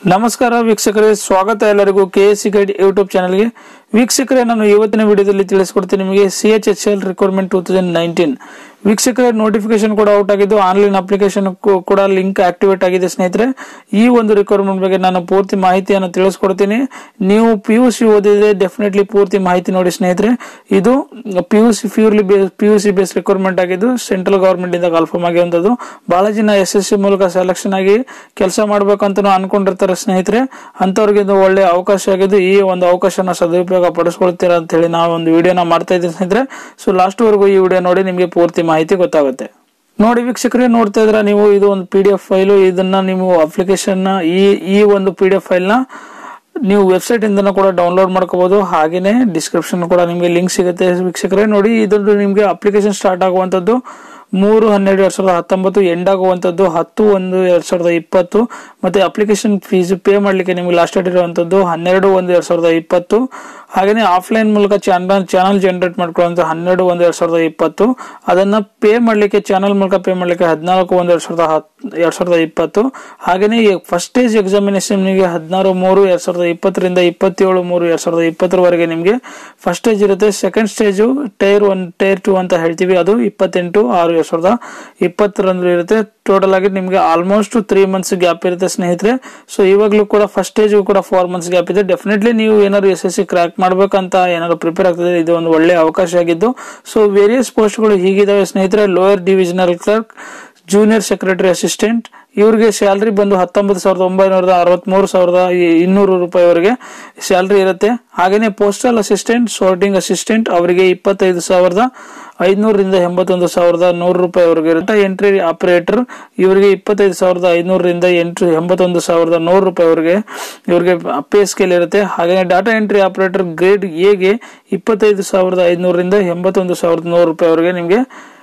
ನಮಸ್ಕಾರ ವೀಕ್ಷಕರೇ ಸ್ವಾಗತ ಎಲ್ಲರಿಗೂ K S C guide YouTube ಚಾನಲ್ಗೆ ವೀಕ್ಷಕರೇ ನಾನು ಇವತ್ತಿನ ವಿಡಿಯೋದಲ್ಲಿ ತಿಳಿಸ್ಕೊಡ್ತೀನಿ ನಿಮಗೆ C H H L requirement two thousand nineteen ವೀಕ್ಷಕರೇ ನೋಟಿಫಿಕೇಶನ್ ಕೂಡ ಔಟ್ ಆಗಿದ್ದು ಆನ್ಲೈನ್ ಅಪ್ಲಿಕೇಶನ್ ಕೂಡ ಲಿಂಕ್ ಆಕ್ಟಿವೇಟ್ ಆಗಿದೆ ಸ್ನೇಹಿತರೆ ಈ ಒಂದು ರಿಕ್ವೈರ್ಮೆಂಟ್ ಬಗ್ಗೆ ನಾನು ಪೂರ್ತಿ ಮಾಹಿತಿಯನ್ನು ತಿಳಿಸ್ಕೊಡ್ತೀನಿ ನೀವು ಪಿ ಯು ಸಿ ಓದಿದ್ರೆ ಡೆಫಿನೆಟ್ಲಿ ಪೂರ್ತಿ ಮಾಹಿತಿ ನೋಡಿ ಸ್ನೇಹಿತರೆ ಇದು P U C purely P U C base requirement ಆಗಿದ್ದು ಸೆಂಟ್ರಲ್ ಗವರ್ಮೆಂಟ್ ಇಂದ ಕನ್ಫರ್ಮ್ ಆಗಿರುವಂತದ್ದು ಬಹಳ ಜನ ಎಸ್ ಎಸ್ ಸಿ ಮೂಲಕ ಸೆಲೆಕ್ಷನ್ ಆಗಿ ಕೆಲಸ ಮಾಡ್ಬೇಕಂತ ಅನ್ಕೊಂಡಿರ್ತಾರೆ ಸ್ನೇಹಿತರೆ ಅಂತವ್ರಿಗೆ ಇದು ಒಳ್ಳೆ ಅವಕಾಶ ಆಗಿದ್ದು ಈ ಒಂದು ಅವಕಾಶನ ಸದುಪಯೋಗ ಪಡಿಸ್ಕೊಳ್ತೀರಾ ಅಂತ ಹೇಳಿ ನಾವು ಒಂದು ವಿಡಿಯೋನ ಮಾಡ್ತಾ ಇದ್ದೀವಿ ಸ್ನೇಹಿತರೆ ಸೊ ಲಾಸ್ಟ್ ವರೆಗೂ ಈ ವಿಡಿಯೋ ನೋಡಿ ನಿಮಗೆ ಪೂರ್ತಿ ಮಾಹಿತಿ ಗೊತ್ತಾಗುತ್ತೆ ನೋಡಿ ವೀಕ್ಷಕರೇ ನೋಡ್ತಾ ಇದ್ರ ನೀವು ಇದು ಒಂದು ಪಿ ಡಿ ಎಫ್ ಫೈಲು ಇದನ್ನ ನೀವು ಅಪ್ಲಿಕೇಶನ್ ಈ ಈ ಒಂದು ಪಿ ಡಿ ಎಫ್ ಫೈಲ್ನ ನೀವು ವೆಬ್ಸೈಟ್ ಇಂದ ಕೂಡ ಡೌನ್ಲೋಡ್ ಮಾಡ್ಕೋಬಹುದು ಹಾಗೇನೆ ಡಿಸ್ಕ್ರಿಪ್ಷನ್ ಕೂಡ ನಿಮಗೆ ಲಿಂಕ್ ಸಿಗುತ್ತೆ ವೀಕ್ಷಕರೇ ನೋಡಿ ಇದ್ರದ್ದು ನಿಮಗೆ ಅಪ್ಲಿಕೇಶನ್ ಸ್ಟಾರ್ಟ್ ಆಗುವಂತದ್ದು ಮೂರು ಹನ್ನೆರಡು ಎರಡ್ ಸಾವಿರದ ಹತ್ತೊಂಬತ್ತು ಎಂಡ್ ಆಗುವಂತದ್ದು ಹತ್ತು ಒಂದು ಎರಡ್ ಸಾವಿರದ ಇಪ್ಪತ್ತು ಮತ್ತೆ ಅಪ್ಲಿಕೇಶನ್ ಫೀಸ್ ಪೇ ಮಾಡ್ಲಿಕ್ಕೆ ನಿಮಗೆ ಲಾಸ್ಟ್ ಡೇಟ್ ಇರುವಂತದ್ದು ಹನ್ನೆರಡು ಒಂದು ಎರಡ್ ಸಾವಿರದ ಇಪ್ಪತ್ತು ಹಾಗೇನೆ ಆಫ್ಲೈನ್ ಮೂಲಕ ಚಾನಲ್ ಚಾನಲ್ ಜನರೇಟ್ ಮಾಡ್ಕೊಳ್ಳುವಂತ ಹನ್ನೆರಡು ಒಂದು ಎರಡ್ ಸಾವಿರದ ಇಪ್ಪತ್ತು ಅದನ್ನ ಪೇ ಮಾಡ್ಲಿಕ್ಕೆ ಚಾನಲ್ ಮೂಲಕ ಪೇ ಮಾಡ್ಲಿಕ್ಕೆ ಹದಿನಾಲ್ಕು ಒಂದು ಎರಡ್ ಸಾವಿರದ ಹತ್ ಎರಡ್ ಸಾವಿರದ ಇಪ್ಪತ್ತು ಹಾಗೇನೆ ಫಸ್ಟ್ ಸ್ಟೇಜ್ ಎಕ್ಸಾಮಿನೇಷನ್ ನಿಮಗೆ ಹದಿನಾರು ಮೂರು ಎರಡ್ ಸಾವಿರದ ಇಪ್ಪತ್ತರಿಂದ ಇಪ್ಪತ್ತೇಳು ಮೂರು ಎರಡ್ ಸಾವಿರದ ಇಪ್ಪತ್ತರವರೆಗೆ ನಿಮಗೆ ಫಸ್ಟ್ ಸ್ಟೇಜ್ ಇರುತ್ತೆ second stage tier one tier two ಅಂತ ಹೇಳ್ತೀವಿ ಅದು ಇಪ್ಪತ್ತೆಂಟು ಆರು ಎರಡ್ ಸಾವಿರದ ಇಪ್ಪತ್ತರಂದು ಇರುತ್ತೆ ಟೋಟಲ್ ಆಗಿ ನಿಮಗೆ ಆಲ್ಮೋಸ್ಟ್ ತ್ರೀ ಮಂತ್ಸ್ ಗ್ಯಾಪ್ ಇರುತ್ತೆ ಸ್ನೇಹಿತರೆ ಸೊ ಇವಾಗಲೂ ಕೂಡ ಫಸ್ಟ್ ಸ್ಟೇಜ್ ಕೂಡ ಫೋರ್ ಮಂತ್ಸ್ ಗ್ಯಾಪ್ ಇದೆ ಡೆಫಿನೆಟ್ಲಿ ನೀವು ಏನಾದ್ರು ಎಸ್ ಎಸ್ ಸಿ ಕ್ರ್ಯಾಕ್ ಮಾಡ್ಬೇಕಂತ ಏನಾದ್ರು ಪ್ರಿಪೇರ್ ಆಗ್ತದೆ ಇದು ಒಂದು ಒಳ್ಳೆ ಅವಕಾಶ ಆಗಿದ್ದು ಸೊ ವೇರಿಯಸ್ ಪೋಸ್ಟ್ಗಳು ಹೀಗಿದಾವೆ ಸ್ನೇಹಿತರೆ lower divisional clerk junior secretary assistant ಇವ್ರಿಗೆ ಸ್ಯಾಲ್ರಿ ಬಂದು ಹತ್ತೊಂಬತ್ತು ಸಾವಿರದ ಒಂಬೈನೂರ ಅರವತ್ಮೂರು ಸಾವಿರದ ಇನ್ನೂರು ರೂಪಾಯಿವರೆಗೆ ಸ್ಯಾಲ್ರಿ ಇರುತ್ತೆ ಹಾಗೇನೆ ಪೋಸ್ಟಲ್ ಅಸಿಸ್ಟೆಂಟ್ ಸೋರ್ಟಿಂಗ್ ಅಸಿಸ್ಟೆಂಟ್ ಅವರಿಗೆ ಇಪ್ಪತ್ತೈದು ಸಾವಿರದ ಐದ್ನೂರರಿಂದ ಎಂಬತ್ತೊಂದು ಸಾವಿರದ ನೂರು ರೂಪಾಯಿವರೆಗೆ ಇರುತ್ತೆ ಎಂಟ್ರಿ ಆಪರೇಟರ್ ಇವರಿಗೆ ಇಪ್ಪತ್ತೈದು ಸಾವಿರದ ಐನೂರರಿಂದ ಎಂಟು ಎಂಬತ್ತೊಂದು ಸಾವಿರದ ನೂರು ರೂಪಾಯಿವರೆಗೆ ಇವರಿಗೆ ಪೇ ಸ್ಕೇಲ್ ಇರುತ್ತೆ ಹಾಗೆಯೇ ಡಾಟಾ ಎಂಟ್ರಿ ಆಪರೇಟರ್ ಗ್ರೇಡ್ ಎಗೆ ಇಪ್ಪತ್ತೈದು ಸಾವಿರದ ಐನೂರರಿಂದ ಎಂಬತ್ತೊಂದು ಸಾವಿರದ ನೂರು ರೂಪಾಯಿವರೆಗೆ ನಿಮಗೆ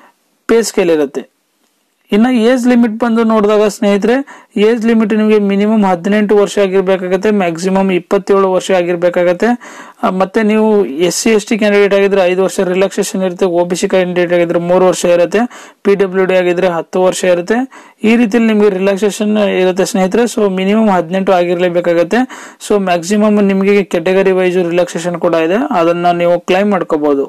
ಪೇ ಸ್ಕೇಲ್ ಇರುತ್ತೆ ಇನ್ನ ಏಜ್ ಲಿಮಿಟ್ ಬಂದು ನೋಡಿದಾಗ ಸ್ನೇಹಿತರೆ ಏಜ್ ಲಿಮಿಟ್ ನಿಮಗೆ ಮಿನಿಮಮ್ ಹದಿನೆಂಟು ವರ್ಷ ಆಗಿರ್ಬೇಕಾಗತ್ತೆ ಮ್ಯಾಕ್ಸಿಮಮ್ ಇಪ್ಪತ್ತೇಳು ವರ್ಷ ಆಗಿರ್ಬೇಕಾಗತ್ತೆ ಆ, ಮತ್ತೆ ನೀವು S C S T candidate ಆಗಿದ್ರೆ ಐದು ವರ್ಷ ರಿಲ್ಯಾಕ್ಸೇಷನ್ ಇರುತ್ತೆ ಒ ಬಿ ಸಿ ಕ್ಯಾಂಡಿಡೇಟ್ ಆಗಿದ್ರೆ ಮೂರು ವರ್ಷ ಇರುತ್ತೆ ಪಿ ಡಬ್ಲ್ಯೂ ಡಿ ಆಗಿದ್ರೆ ಹತ್ತು ವರ್ಷ ಇರುತ್ತೆ ಈ ರೀತಿಯಲ್ಲಿ ನಿಮಗೆ ರಿಲ್ಯಾಕ್ಸೇಷನ್ ಇರುತ್ತೆ ಸ್ನೇಹಿತರೆ ಸೊ ಮಿನಿಮಮ್ ಹದಿನೆಂಟು ಆಗಿರ್ಲೇಬೇಕಾಗತ್ತೆ ಸೊ ಮ್ಯಾಕ್ಸಿಮಮ್ ನಿಮಗೆ ಕೆಟಗರಿ ವೈಸ್ ರಿಲ್ಯಾಕ್ಸೇಷನ್ ಕೂಡ ಇದೆ ಅದನ್ನ ನೀವು ಕ್ಲೈಮ್ ಮಾಡ್ಕೋಬಹುದು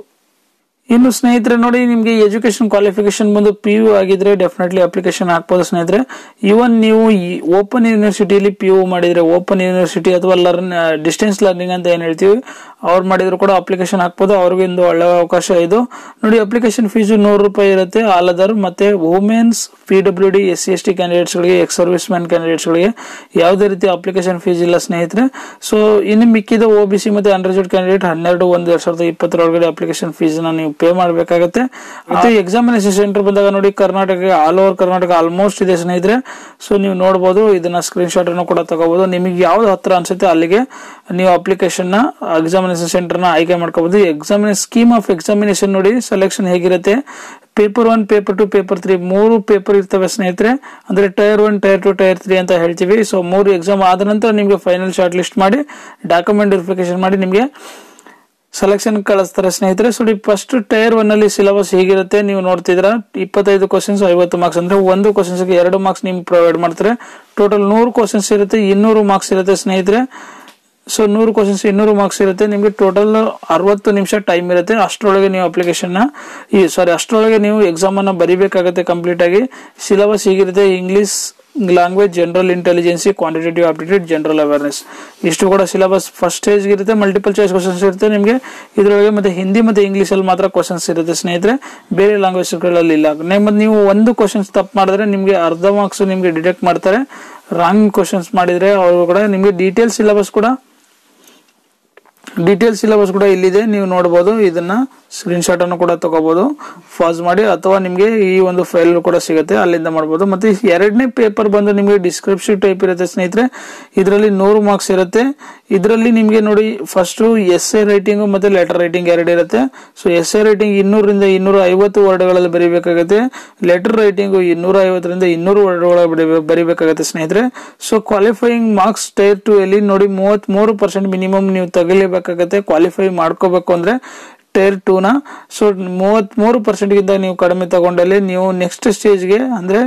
ಇನ್ನು ಸ್ನೇಹಿತರೆ ನೋಡಿ ನಿಮಗೆ ಎಜುಕೇಶನ್ ಕ್ವಾಲಿಫಿಕೇಶನ್ ಬಂದು ಪಿ ಯು ಆಗಿದ್ರೆ ಡೆಫಿನೆಟ್ಲಿ ಅಪ್ಲಿಕೇಶನ್ ಹಾಕ್ಬೋದು ಸ್ನೇಹಿತರೆ ಇವನ್ ನೀವು ಓಪನ್ ಯೂನಿವರ್ಸಿಟಿಯಲ್ಲಿ ಪಿ ಯು ಮಾಡಿದ್ರೆ ಓಪನ್ ಯೂನಿವರ್ಸಿಟಿ ಅಥವಾ ಲರ್ನ್ ಡಿಸ್ಟೆನ್ಸ್ ಲರ್ನಿಂಗ್ ಅಂತ ಏನ್ ಹೇಳ್ತೀವಿ ಅವ್ರು ಮಾಡಿದ್ರು ಕೂಡ ಅಪ್ಲಿಕೇಶನ್ ಹಾಕ್ಬೋದು ಅವ್ರಿಗೆ ಒಂದು ಒಳ್ಳೆ ಅವಕಾಶ ಇದು ನೋಡಿ ಅಪ್ಲಿಕೇಶನ್ ಫೀಸು ನೂರು ರೂಪಾಯಿ ಇರುತ್ತೆ ಆಲ್ ಅದರ್ ಮತ್ತೆ womens P W D S C S T ಕ್ಯಾಂಡಿಡೇಟ್ಸ್ಗಳಿಗೆ ಎಕ್ಸ್ ಸರ್ವಿಸ್ ಮ್ಯಾನ್ ಕ್ಯಾಂಡಿಡೇಟ್ಸ್ಗಳಿಗೆ ಯಾವುದೇ ರೀತಿ ಅಪ್ಲಿಕೇಶನ್ ಫೀಸ್ ಇಲ್ಲ ಸ್ನೇಹಿತರೆ ಸೊ ಇನ್ನು ಮಿಕ್ಕಿದ ಒ ಬಿ ಸಿ ಮತ್ತೆ ಅನ್ರಿಸರ್ವ್ಡ್ ಕ್ಯಾಂಡಿಡೇಟ್ ಹನ್ನೆರಡು ಒಂದು ಎರಡ್ ಸಾವಿರದ ಇಪ್ಪತ್ತರೊಳಗಡೆ ಅಪ್ಲಿಕೇಶನ್ ಫೀಸ್ ನ ನೀವು ಪೇ ಮಾಡಬೇಕಾಗತ್ತೆ ಮತ್ತೆ ಎಕ್ಸಾಮಿನೇಷನ್ ಸೆಂಟರ್ ಬಂದಾಗ ನೋಡಿ Karnataka all over Karnataka almost ಇದೆ ಸ್ನೇಹಿತರೆ ಸೊ ನೀವು ನೋಡಬಹುದು ಇದನ್ನ ಸ್ಕ್ರೀನ್ ಶಾಟ್ ಅನ್ನು ಕೂಡ ತಗೋಬಹುದು ನಿಮಗೆ ಯಾವ್ದು ಹತ್ರ ಅನ್ಸುತ್ತೆ ಅಲ್ಲಿಗೆ ನೀವು ಅಪ್ಲಿಕೇಶನ್ ನ ಎಕ್ಸಾಮಿನೇಷನ್ ಸೆಂಟರ್ ನ ಆಯ್ಕೆ ಮಾಡ್ಕೋಬಹುದು ಎಕ್ಸಾಮಿನೇ ಸ್ಕೀಮ್ ಆಫ್ ಎಕ್ಸಾಮಿನೇಷನ್ ನೋಡಿ ಸೆಲೆಕ್ಷನ್ ಹೇಗಿರುತ್ತೆ paper one paper two paper three ಮೂರು ಪೇಪರ್ ಇರ್ತವೆ ಸ್ನೇಹಿತರೆ ಅಂದ್ರೆ tier one tier two tier three ಅಂತ ಹೇಳ್ತೀವಿ ಸೊ ಮೂರು ಎಕ್ಸಾಮ್ ಆದ ನಂತರ ನಿಮಗೆ ಫೈನಲ್ ಶಾರ್ಟ್ ಲಿಸ್ಟ್ ಮಾಡಿ ಡಾಕ್ಯುಮೆಂಟ್ ವೆರಿಫಿಕೇಶನ್ ಮಾಡಿ ನಿಮಗೆ ಸೆಲೆಕ್ಷನ್ ಕಳಿಸ್ತಾರೆ ಸ್ನೇಹಿತರೆ ಸೊ ಫಸ್ಟ್ ಟೈರ್ ಒನ್ ಅಲ್ಲಿ ಸಿಲೆಬಸ್ ಹೇಗಿರುತ್ತೆ ನೀವು ನೋಡ್ತಿದ್ರ ಇಪ್ಪತ್ತೈದು ಕ್ವಶನ್ಸ್ ಐವತ್ತು ಮಾರ್ಕ್ಸ್ ಅಂದ್ರೆ ಒಂದು ಕ್ವಶನ್ಸ್ ಎರಡು ಮಾರ್ಕ್ಸ್ ನಿಮ್ಗೆ ಪ್ರೊವೈಡ್ ಮಾಡ್ತಾರೆ ಟೋಟಲ್ ನೂರು ಕ್ವಶನ್ಸ್ ಇರುತ್ತೆ ಇನ್ನೂರು ಮಾರ್ಕ್ಸ್ ಇರುತ್ತೆ ಸ್ನೇಹಿತರೆ ಸೊ ನೂರು ಕ್ವಶನ್ಸ್ ಇನ್ನೂರು ಮಾರ್ಕ್ಸ್ ಇರುತ್ತೆ ನಿಮಗೆ ಟೋಟಲ್ ಅರವತ್ತು ನಿಮಿಷ ಟೈಮ್ ಇರುತ್ತೆ ಅಷ್ಟರೊಳಗೆ ನೀವು ಅಪ್ಲಿಕೇಶನ್ ನ ಈ ಸಾರಿ ಅಷ್ಟರೊಳಗೆ ನೀವು ಎಕ್ಸಾಮ್ ಅನ್ನ ಬರಿಬೇಕಾಗುತ್ತೆ ಕಂಪ್ಲೀಟ್ ಆಗಿ ಸಿಲೆಬಸ್ ಹೀಗಿರುತ್ತೆ English language general intelligence quantitative aptitude general awareness ಇಷ್ಟು ಕೂಡ ಸಿಲೆಬಸ್ ಫಸ್ಟ್ ಸ್ಟೇಜ್ ಇರುತ್ತೆ ಮಲ್ಟಿಪಲ್ ಚಾಯ್ಸ್ ಕ್ವಶನ್ಸ್ ಇರುತ್ತೆ ನಿಮಗೆ ಇದರೊಳಗೆ ಮತ್ತೆ ಹಿಂದಿ ಮತ್ತೆ ಇಂಗ್ಲಿಷ್ ಅಲ್ಲಿ ಮಾತ್ರ ಕ್ವಶನ್ಸ್ ಇರುತ್ತೆ ಸ್ನೇಹಿತರೆ ಬೇರೆ ಲ್ಯಾಂಗ್ವೇಜ್ಗಳಲ್ಲಿ ಇಲ್ಲ ಮತ್ತೆ ನೀವು ಒಂದು ಕ್ವಶನ್ಸ್ ತಪ್ಪು ಮಾಡಿದ್ರೆ ನಿಮಗೆ ಅರ್ಧ ಮಾರ್ಕ್ಸ್ ನಿಮಗೆ ಡಿಟೆಕ್ಟ್ ಮಾಡ್ತಾರೆ ರಾಂಗ್ ಕ್ವಶನ್ಸ್ ಮಾಡಿದ್ರೆ ಅವರು ಕೂಡ ನಿಮಗೆ ಡೀಟೇಲ್ ಸಿಲೆಬಸ್ ಕೂಡ ಡೀಟೇಲ್ ಸಿಲೆಬಸ್ ಕೂಡ ಇಲ್ಲಿದೆ ನೀವು ನೋಡಬಹುದು ಇದನ್ನ ಸ್ಕ್ರೀನ್ ಶಾಟ್ ಅನ್ನು ಕೂಡ ತಗೋಬಹುದು ಫಾಸ್ ಮಾಡಿ ಅಥವಾ ನಿಮಗೆ ಈ ಒಂದು ಫೈಲ್ ಕೂಡ ಸಿಗುತ್ತೆ ಅಲ್ಲಿಂದ ಮಾಡಬಹುದು ಮತ್ತೆ ಎರಡನೇ ಪೇಪರ್ ಬಂದು ನಿಮಗೆ ಡಿಸ್ಕ್ರಿಪ್ಷನ್ ಟೈಪ್ ಇರುತ್ತೆ ಸ್ನೇಹಿತರೆ ಇದರಲ್ಲಿ ನೂರು ಮಾರ್ಕ್ಸ್ ಇರುತ್ತೆ ಇದರಲ್ಲಿ ನಿಮಗೆ ನೋಡಿ ಫಸ್ಟ್ ಎಸ್ ಎ ರೈಟಿಂಗ್ ಮತ್ತೆ ಲೆಟರ್ ರೈಟಿಂಗ್ ಎರಡು ಇರುತ್ತೆ ಸೊ ಎಸ್ ಎ ರೈಟಿಂಗ್ ಇನ್ನೂರರಿಂದ ಇನ್ನೂರ ಐವತ್ತು ವರ್ಡ್ಗಳಲ್ಲಿ ಬರೀಬೇಕಾಗುತ್ತೆ ಲೆಟರ್ ರೈಟಿಂಗ್ ಇನ್ನೂರ ಐವತ್ತರಿಂದ ಇನ್ನೂರು ವರ್ಡ್ಗಳ ಬರೀಬೇಕಾಗುತ್ತೆ ಸ್ನೇಹಿತರೆ so qualifying marks tier two ಅಲ್ಲಿ ನೋಡಿ ಮೂವತ್ತ್ ಮೂರು ಪರ್ಸೆಂಟ್ ಮಿನಿಮಮ್ ನೀವು ತಗಲೇಬೇಕಾಗತ್ತೆ ಕ್ವಾಲಿಫೈ ಮಾಡ್ಕೋಬೇಕು ಅಂದ್ರೆ ಟೈರ್ ಟೂನ ಸೊ ಮೂವತ್ತ್ ಮೂರು ಪರ್ಸೆಂಟ್ಗಿಂತ ನೀವು ಕಡಿಮೆ ತಗೊಂಡಲ್ಲಿ ನೀವು ನೆಕ್ಸ್ಟ್ ಸ್ಟೇಜ್ಗೆ ಅಂದ್ರೆ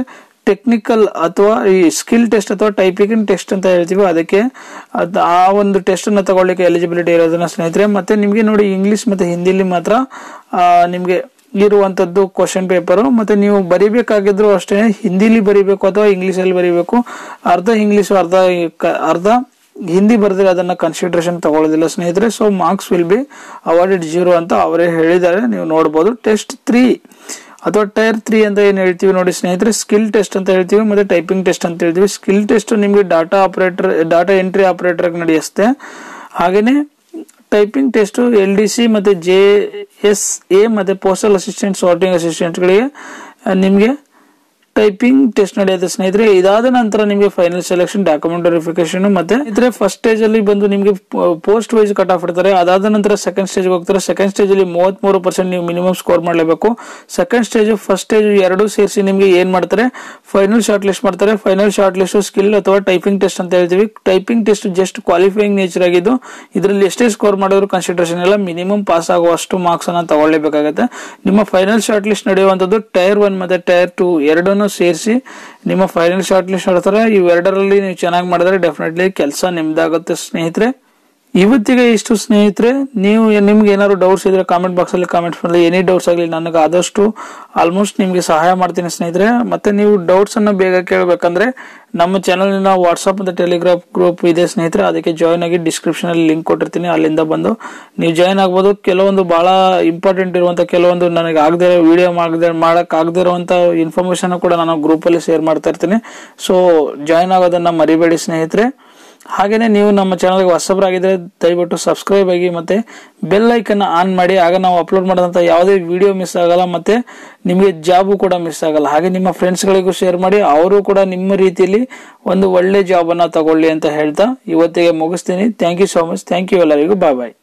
ಟೆಕ್ನಿಕಲ್ ಅಥವಾ ಈ ಸ್ಕಿಲ್ ಟೆಸ್ಟ್ ಅಥವಾ ಟೈಪಿಂಗ್ ಟೆಸ್ಟ್ ಅಂತ ಹೇಳ್ತೀವಿ ಅದಕ್ಕೆ ಅದ್ ಆ ಒಂದು ಟೆಸ್ಟ್ ಅನ್ನ ತಗೊಳ್ಳಿಕ್ಕೆ ಎಲಿಜಿಬಿಲಿಟಿ ಇರೋದನ್ನ ಸ್ನೇಹಿತರೆ ಮತ್ತೆ ನಿಮಗೆ ನೋಡಿ ಇಂಗ್ಲಿಷ್ ಮತ್ತೆ ಹಿಂದಿಲಿ ಮಾತ್ರ ಆ, ನಿಮ್ಗೆ ಇರುವಂತದ್ದು ಕ್ವಶನ್ ಪೇಪರು ಮತ್ತೆ ನೀವು ಬರಿಬೇಕಾಗಿದ್ರು ಅಷ್ಟೇ ಹಿಂದಿಲಿ ಬರಿಬೇಕು ಅಥವಾ ಇಂಗ್ಲಿಷಲ್ಲಿ ಬರಿಬೇಕು ಅರ್ಧ ಇಂಗ್ಲಿಷ್ ಅರ್ಧ ಈ ಕ- ಅರ್ಧ ಹಿಂದಿ ಬರೆದ್ರೆ ಅದನ್ನ ಕನ್ಸಿಡರೇಷನ್ ತಗೊಳ್ಳೋದಿಲ್ಲ ಸ್ನೇಹಿತರೆ so marks will be awarded zero ಅಂತ ಅವರೇ ಹೇಳಿದ್ದಾರೆ ನೀವು ನೋಡ್ಬೋದು ಟೆಸ್ಟ್ ತ್ರೀ ಅಥವಾ ಟೈರ್ ತ್ರೀ ಅಂತ ಏನ್ ಹೇಳ್ತೀವಿ ನೋಡಿ ಸ್ನೇಹಿತರೆ ಸ್ಕಿಲ್ ಟೆಸ್ಟ್ ಅಂತ ಹೇಳ್ತೀವಿ ಮತ್ತೆ ಟೈಪಿಂಗ್ ಟೆಸ್ಟ್ ಅಂತ ಹೇಳ್ತೀವಿ ಸ್ಕಿಲ್ ಟೆಸ್ಟ್ ನಿಮಗೆ data operator data entry operator ನಡೆಯುತ್ತೆ ಹಾಗೇನೆ typing test L D C ಮತ್ತೆ ಜೆ ಎಸ್ ಎ ಮತ್ತೆ ಪೋಸ್ಟಲ್ ಅಸಿಸ್ಟೆಂಟ್ ಸಾರ್ಟಿಂಗ್ ಅಸಿಸ್ಟೆಂಟ್ಗಳಿಗೆ ನಿಮಗೆ ಟೈಪಿಂಗ್ ಟೆಸ್ಟ್ ನಡೆಯುತ್ತೆ ಸ್ನೇಹಿತರೆ ಇದಾದ ನಂತರ ನಿಮಗೆ ಫೈನಲ್ ಸೆಲೆಕ್ಷನ್ ಡಾಕ್ಯುಮೆಂಟ್ ವೆರಿಫಿಕೇಶನ್ ಮತ್ತೆ ಇದ್ರೆ ಫಸ್ಟ್ ಸ್ಟೇಜ್ ಅಲ್ಲಿ ಬಂದು ನಿಮಗೆ ಪೋಸ್ಟ್ ವೈಸ್ ಕಟ್ ಆಫ್ ಇಡ್ತಾರೆ ಅದಾದ ನಂತರ ಸೆಕೆಂಡ್ ಸ್ಟೇಜ್ ಹೋಗ್ತಾರೆ ಸೆಕೆಂಡ್ ಸ್ಟೇಜ್ ಅಲ್ಲಿ ಮೂವತ್ಮೂರು ಪರ್ಸೆಂಟ್ ನೀವು ಮಿನಿಮಮ್ ಸ್ಕೋರ್ ಮಾಡಲೇಬೇಕು ಸೆಕೆಂಡ್ ಸ್ಟೇಜ್ ಫಸ್ಟ್ ಸ್ಟೇಜ್ ಎರಡೂ ಸೇರಿಸಿ ನಿಮಗೆ ಏನ್ ಮಾಡ್ತಾರೆ ಫೈನಲ್ ಶಾರ್ಟ್ ಲಿಸ್ಟ್ ಮಾಡ್ತಾರೆ ಫೈನಲ್ ಶಾರ್ಟ್ ಲಿಸ್ಟ್ ಸ್ಕಿಲ್ ಅಥವಾ ಟೈಪಿಂಗ್ ಟೆಸ್ಟ್ ಅಂತ ಹೇಳ್ತೀವಿ typing test just qualifying nature ಆಗಿದ್ದು ಇದರಲ್ಲಿ ಎಷ್ಟೇ ಸ್ಕೋರ್ ಮಾಡಿದ್ರು ಕನ್ಸಿಡರೇಷನ್ ಇಲ್ಲ ಮಿನಿಮಮ್ ಪಾಸ್ ಆಗುವಷ್ಟು ಮಾರ್ಕ್ಸ್ ಅನ್ನ ತಗೊಳ್ಳೇಬೇಕಾಗುತ್ತೆ ನಿಮ್ಮ ಫೈನಲ್ ಶಾರ್ಟ್ ಲಿಸ್ಟ್ ನಡೆಯುವಂತದ್ದು ಟೈರ್ ಒನ್ ಮತ್ತೆ ಟೈರ್ ಟು ಎರಡನ್ನೂ ಸೇರಿಸಿ ನಿಮ್ಮ ಫೈನಲ್ ಶಾರ್ಟ್ ಲಿಸ್ಟ್ ಮಾಡ್ತಾರೆ ಇವೆರಡರಲ್ಲಿ ನೀವು ಚೆನ್ನಾಗಿ ಮಾಡಿದ್ರೆ ಡೆಫಿನೆಟ್ಲಿ ಕೆಲಸ ನಿಮ್ದಾಗುತ್ತೆ ಸ್ನೇಹಿತರೆ ಇವತ್ತಿಗೆ ಇಷ್ಟು ಸ್ನೇಹಿತರೆ ನೀವು ನಿಮ್ಗೆ ಏನಾದ್ರು ಡೌಟ್ಸ್ ಇದ್ರೆ ಕಾಮೆಂಟ್ ಬಾಕ್ಸ್ ಅಲ್ಲಿ ಕಾಮೆಂಟ್ಸ್ ಮಾಡಿ ಎನಿ ಡೌಟ್ಸ್ ಆಗಲಿ ನನಗೆ ಆದಷ್ಟು ಆಲ್ಮೋಸ್ಟ್ ನಿಮ್ಗೆ ಸಹಾಯ ಮಾಡ್ತೀನಿ ಸ್ನೇಹಿತರೆ ಮತ್ತೆ ನೀವು ಡೌಟ್ಸ್ ಅನ್ನ ಬೇಗ ಕೇಳಬೇಕಂದ್ರೆ ನಮ್ಮ ಚಾನಲ್ನ ವಾಟ್ಸ್ಆಪ್ ಮತ್ತು ಟೆಲಿಗ್ರಾಮ್ ಗ್ರೂಪ್ ಇದೆ ಸ್ನೇಹಿತರೆ ಅದಕ್ಕೆ ಜಾಯ್ನ್ ಆಗಿ ಡಿಸ್ಕ್ರಿಪ್ಷನ್ ಅಲ್ಲಿ ಲಿಂಕ್ ಕೊಟ್ಟಿರ್ತೀನಿ ಅಲ್ಲಿಂದ ಬಂದು ನೀವು ಜಾಯ್ನ್ ಆಗ್ಬೋದು ಕೆಲವೊಂದು ಬಹಳ ಇಂಪಾರ್ಟೆಂಟ್ ಇರುವಂತ ಕೆಲವೊಂದು ನನಗೆ ಆಗದೆ ವಿಡಿಯೋ ಮಾಡದೆ ಮಾಡಕ್ ಆಗದೆ ಇರುವಂತ ಇನ್ಫಾರ್ಮೇಶನ್ ಕೂಡ ನಾನು ಗ್ರೂಪ್ ಅಲ್ಲಿ ಶೇರ್ ಮಾಡ್ತಾ ಇರ್ತೀನಿ ಸೊ ಜಾಯ್ನ್ ಆಗೋದನ್ನ ಮರಿಬೇಡಿ ಸ್ನೇಹಿತರೆ ಹಾಗೇನೆ ನೀವು ನಮ್ಮ ಚಾನಲ್ಗೆ ಹೊಸಬರಾಗಿದ್ರೆ ದಯವಿಟ್ಟು ಸಬ್ಸ್ಕ್ರೈಬ್ ಆಗಿ ಮತ್ತೆ ಬೆಲ್ ಐಕನ್ ಆನ್ ಮಾಡಿ ಆಗ ನಾವು ಅಪ್ಲೋಡ್ ಮಾಡಿದಂತ ಯಾವುದೇ ವಿಡಿಯೋ ಮಿಸ್ ಆಗಲ್ಲ ಮತ್ತೆ ನಿಮಗೆ ಜಾಬು ಕೂಡ ಮಿಸ್ ಆಗಲ್ಲ ಹಾಗೆ ನಿಮ್ಮ ಫ್ರೆಂಡ್ಸ್ಗಳಿಗೂ ಶೇರ್ ಮಾಡಿ ಅವರು ಕೂಡ ನಿಮ್ಮ ರೀತಿಯಲ್ಲಿ ಒಂದು ಒಳ್ಳೆ ಜಾಬ್ ಅನ್ನ ತಗೊಳ್ಳಿ ಅಂತ ಹೇಳ್ತಾ ಇವತ್ತಿಗೆ ಮುಗಿಸ್ತೀನಿ thank you so much thank you ಎಲ್ಲರಿಗೂ ಬಾಯ್ ಬಾಯ್